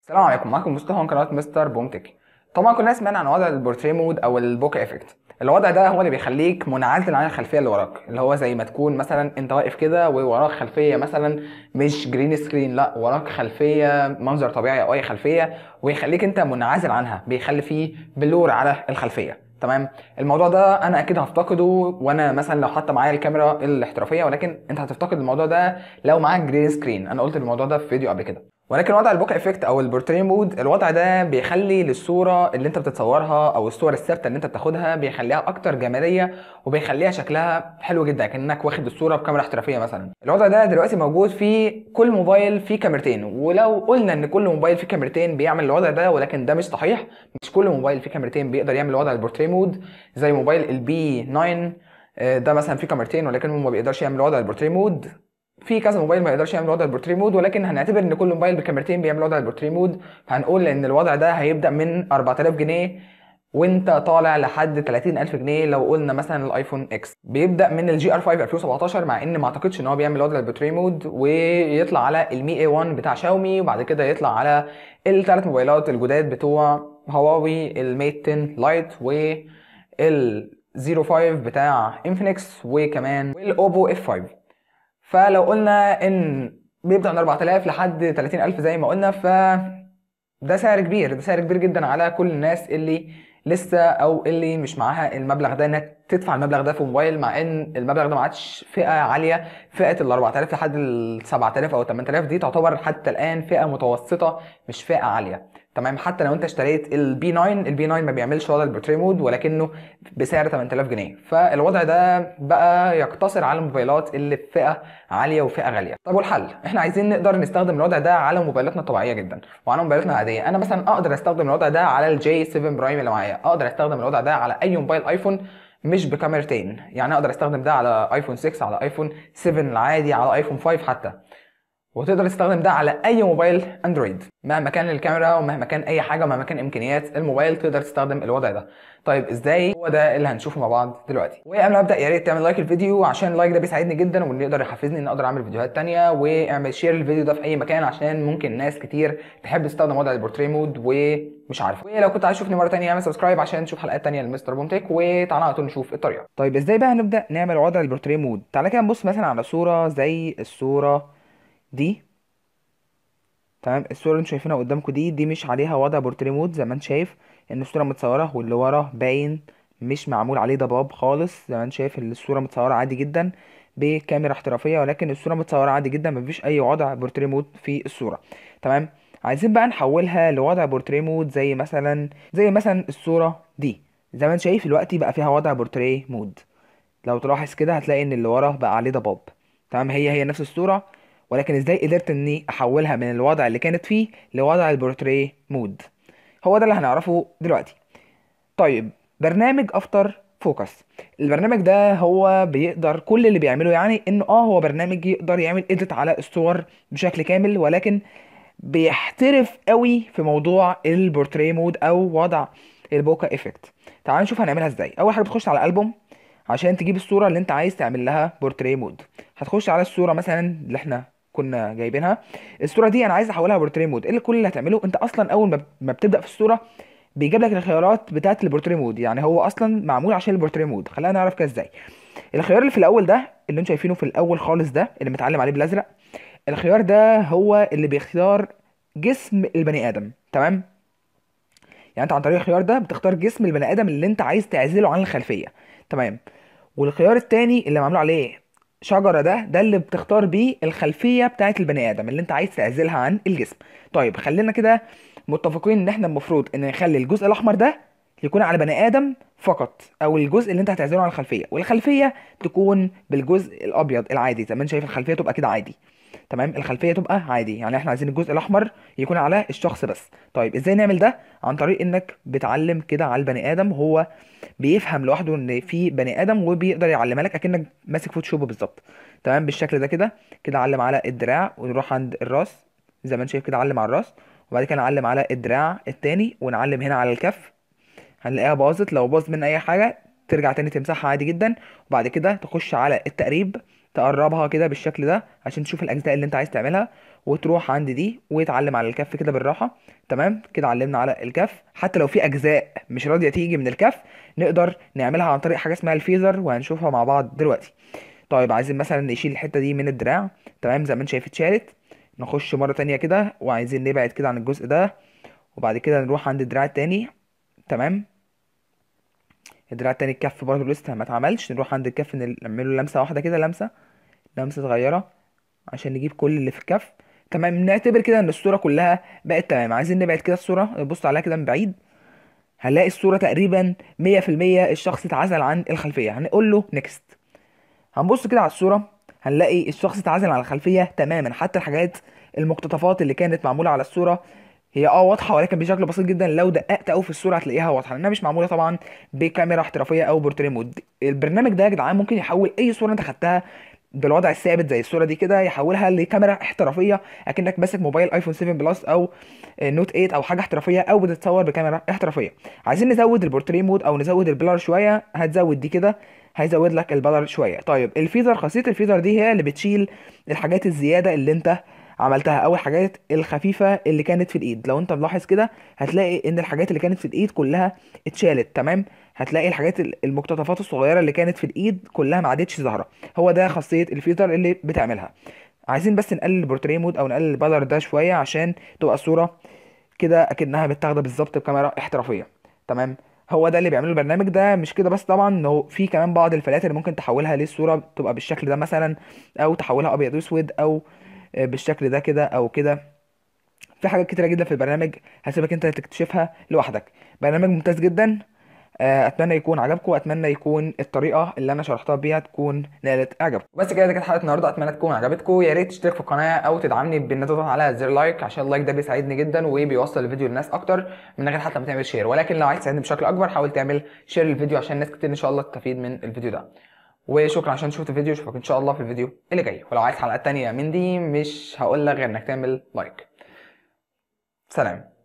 السلام عليكم معاكم مصطفى من قناه مستر بومتك طبعا كلنا سمعنا عن وضع البورتريه مود او البوكا افكت الوضع ده هو اللي بيخليك منعزل عن الخلفيه اللي وراك اللي هو زي ما تكون مثلا انت واقف كده ووراك خلفيه مثلا مش جرين سكرين لا وراك خلفيه منظر طبيعي او اي خلفيه ويخليك انت منعزل عنها بيخلي فيه بلور على الخلفيه تمام الموضوع ده انا اكيد هفتقده وانا مثلا لو حتى معايا الكاميرا الاحترافيه ولكن انت هتفتقد الموضوع ده لو معاك جرين سكرين انا قلت الموضوع ده في فيديو قبل كده ولكن وضع البوكا افكت او البورتريه مود الوضع ده بيخلي للصوره اللي انت بتتصورها او الصور الثابته اللي انت بتاخدها بيخليها اكتر جماليه وبيخليها شكلها حلو جدا كانك واخد الصوره بكاميرا احترافيه مثلا الوضع ده دلوقتي موجود في كل موبايل فيه كاميرتين ولو قلنا ان كل موبايل فيه كاميرتين بيعمل الوضع ده ولكن ده مش صحيح مش كل موبايل فيه كاميرتين بيقدر يعمل وضع البورتريه مود زي موبايل البي 9 آه، ده مثلا فيه كاميرتين ولكن هو ما بيقدرش يعمل وضع البورتريه مود في كذا موبايل ما يقدرش يعمل وضع البورتريه مود ولكن هنعتبر ان كل موبايل بكاميرتين بيعمل وضع البورتريه مود فهنقول ان الوضع ده هيبدا من 4000 جنيه وانت طالع لحد 30000 جنيه لو قلنا مثلا الايفون اكس بيبدا من الجي ار 5 2017 مع ان ما اعتقدش ان هو بيعمل وضع البورتريه مود ويطلع على المي اي 1 بتاع شاومي وبعد كده يطلع على الثلاث موبايلات الجداد بتوع هواوي الميت 10 لايت وال 05 بتاع انفينكس وكمان والاوبو اف 5 فلو قلنا ان بيبدا من 4000 لحد 30000 زي ما قلنا ف ده سعر كبير ده سعر كبير جدا على كل الناس اللي لسه او اللي مش معاها المبلغ ده انها تدفع المبلغ ده في موبايل مع ان المبلغ ده ما عادش فئه عاليه فئه ال 4000 لحد ال 7000 او 8000 دي تعتبر حتى الان فئه متوسطه مش فئه عاليه تمام حتى لو انت اشتريت البي 9 البي 9 ما بيعملش وضع البورتريه مود ولكنه بسعر 8000 جنيه فالوضع ده بقى يقتصر على الموبايلات اللي في فئه عاليه وفئه غاليه طب والحل احنا عايزين نقدر نستخدم الوضع ده على موبايلاتنا الطبيعيه جدا وعلى موبايلاتنا العاديه انا مثلا اقدر استخدم الوضع ده على الجي 7 برايم اللي معايا اقدر استخدم الوضع ده على اي موبايل ايفون مش بكاميرتين يعني اقدر استخدم ده على ايفون 6 على ايفون 7 العادي على ايفون 5 حتى وتقدر تستخدم ده على اي موبايل اندرويد مهما كان الكاميرا ومهما كان اي حاجه ومهما كان امكانيات الموبايل تقدر تستخدم الوضع ده طيب ازاي هو ده اللي هنشوفه مع بعض دلوقتي وقبل ما ابدا يا ريت تعمل لايك الفيديو عشان اللايك ده بيساعدني جدا وان يقدر يحفزني ان اقدر اعمل فيديوهات تانية واعمل شير الفيديو ده في اي مكان عشان ممكن ناس كتير تحب تستخدم وضع البورتريه مود ومش عارفه ولو كنت عايز تشوفني مره تانية اعمل سبسكرايب عشان تشوف حلقات تانية لمستر بومتك وتعالى على طول نشوف الطريقه طيب ازاي بقى نبدأ نعمل وضع البورتريه مود تعالى كده نبص مثلا على صورة زي الصورة دي تمام الصورة اللي انتوا شايفينها قدامكم دي دي مش عليها وضع بورتريه مود زي ما انت شايف ان الصورة متصورة واللي ورا باين مش معمول عليه ضباب خالص زي ما انت شايف ان الصورة متصورة عادي جدا بكاميرا احترافية ولكن الصورة متصورة عادي جدا مفيش اي وضع بورتريه مود في الصورة تمام عايزين بقى نحولها لوضع بورتريه مود زي مثلا زي مثلا الصورة دي زي ما انت شايف دلوقتي بقى فيها وضع بورتريه مود لو تلاحظ كده هتلاقي ان اللي ورا بقى عليه ضباب تمام هي هي نفس الصورة ولكن ازاي قدرت اني احولها من الوضع اللي كانت فيه لوضع البورتريه مود هو ده اللي هنعرفه دلوقتي طيب برنامج افتر فوكس البرنامج ده هو بيقدر كل اللي بيعمله يعني انه اه هو برنامج يقدر يعمل اديت على الصور بشكل كامل ولكن بيحترف قوي في موضوع البورتريه مود او وضع البوكا افكت تعال نشوف هنعملها ازاي اول حاجه بتخش على البوم عشان تجيب الصوره اللي انت عايز تعمل لها بورتريه مود هتخش على الصوره مثلا اللي احنا كنا جايبينها الصوره دي انا عايز احولها بورتريه مود ايه اللي كل اللي هتعمله انت اصلا اول ما ما بتبدا في الصوره بيجيب لك الخيارات بتاعه البورتريه مود يعني هو اصلا معمول عشان البورتريه مود خلينا نعرف كده ازاي الخيار اللي في الاول ده اللي انتوا شايفينه في الاول خالص ده اللي متعلم عليه بالازرق الخيار ده هو اللي بيختار جسم البني ادم تمام يعني انت عن طريق الخيار ده بتختار جسم البني ادم اللي انت عايز تعزله عن الخلفيه تمام والخيار التاني اللي معمول عليه شجرة ده ده اللي بتختار بيه الخلفية بتاعت البني آدم اللي انت عايز تعزلها عن الجسم طيب خلينا كده متفقين ان احنا المفروض ان نخلي الجزء الاحمر ده يكون على بني ادم فقط او الجزء اللي انت هتعزله عن الخلفيه والخلفيه تكون بالجزء الابيض العادي زي ما انت شايف الخلفيه تبقى كده عادي تمام الخلفيه تبقى عادي يعني احنا عايزين الجزء الاحمر يكون على الشخص بس طيب ازاي نعمل ده عن طريق انك بتعلم كده على البني ادم هو بيفهم لوحده ان في بني ادم وبيقدر يعلمها لك اكنك ماسك فوتوشوب بالظبط تمام بالشكل ده كده كده علم على الدراع ونروح عند الراس زي ما انت شايف كده علم على الراس وبعد كده نعلم على الدراع التاني ونعلم هنا على الكف هنلاقيها باظت لو باظ من اي حاجه ترجع تاني تمسحها عادي جدا وبعد كده تخش على التقريب تقربها كده بالشكل ده عشان تشوف الاجزاء اللي انت عايز تعملها وتروح عند دي وتعلم على الكف كده بالراحه تمام كده علمنا على الكف حتى لو في اجزاء مش راضيه تيجي من الكف نقدر نعملها عن طريق حاجه اسمها الفيزر وهنشوفها مع بعض دلوقتي طيب عايزين مثلا نشيل الحته دي من الدراع تمام زي ما انت شايف اتشالت نخش مره تانية كده وعايزين نبعد كده عن الجزء ده وبعد كده نروح عند الدراع التاني تمام الدراع التاني الكف برضه لسه ما اتعملش نروح عند الكف نعمله لمسه واحده كده لمسه لمسه صغيره عشان نجيب كل اللي في الكف تمام نعتبر كده ان الصوره كلها بقت تمام عايزين نبعد كده الصوره نبص عليها كده من بعيد هنلاقي الصوره تقريبا 100% الشخص اتعزل عن الخلفيه هنقول له نيكست هنبص كده على الصوره هنلاقي الشخص اتعزل عن الخلفيه تماما حتى الحاجات المقتطفات اللي كانت معموله على الصوره هي اه واضحه ولكن بشكل بسيط جدا لو دققت قوي في الصوره هتلاقيها واضحه لانها مش معموله طبعا بكاميرا احترافيه او بورتريه مود البرنامج ده يا جدعان ممكن يحول اي صوره انت خدتها بالوضع الثابت زي الصوره دي كده يحولها لكاميرا احترافيه اكنك ماسك موبايل ايفون 7 بلس او نوت 8 او حاجه احترافيه او بتتصور بكاميرا احترافيه عايزين نزود البورتريه مود او نزود البلر شويه هتزود دي كده هيزود لك البلر شويه طيب الفيزر خاصيه الفيزر دي هي اللي بتشيل الحاجات الزياده اللي انت عملتها او الحاجات الخفيفه اللي كانت في الايد لو انت ملاحظ كده هتلاقي ان الحاجات اللي كانت في الايد كلها اتشالت تمام هتلاقي الحاجات المقتطفات الصغيره اللي كانت في الايد كلها ما عادتش ظاهره هو ده خاصيه الفلتر اللي بتعملها عايزين بس نقلل البورتريه مود او نقلل البلر ده شويه عشان تبقى الصوره كده اكنها متاخده بالظبط بكاميرا احترافيه تمام هو ده اللي بيعمله البرنامج ده مش كده بس طبعا انه في كمان بعض الفلاتر اللي ممكن تحولها للصوره تبقى بالشكل ده مثلا او تحولها ابيض واسود او بالشكل ده كده او كده في حاجات كتيره جدا في البرنامج هسيبك انت تكتشفها لوحدك برنامج ممتاز جدا اتمنى يكون عجبكم اتمنى يكون الطريقه اللي انا شرحتها بيها تكون نالت اعجابكم بس كده دي كانت حلقه النهارده اتمنى تكون عجبتكم يا ريت تشترك في القناه او تدعمني بان تضغط على زر لايك عشان اللايك ده بيساعدني جدا وبيوصل الفيديو للناس اكتر من غير حتى ما تعمل شير ولكن لو عايز تساعدني بشكل اكبر حاول تعمل شير للفيديو عشان ناس كتير ان شاء الله تستفيد من الفيديو ده وشكرا عشان شفت الفيديو اشوفك ان شاء الله في الفيديو اللي جاي ولو عايز حلقات تانية من دي مش هقول لك غير انك تعمل لايك سلام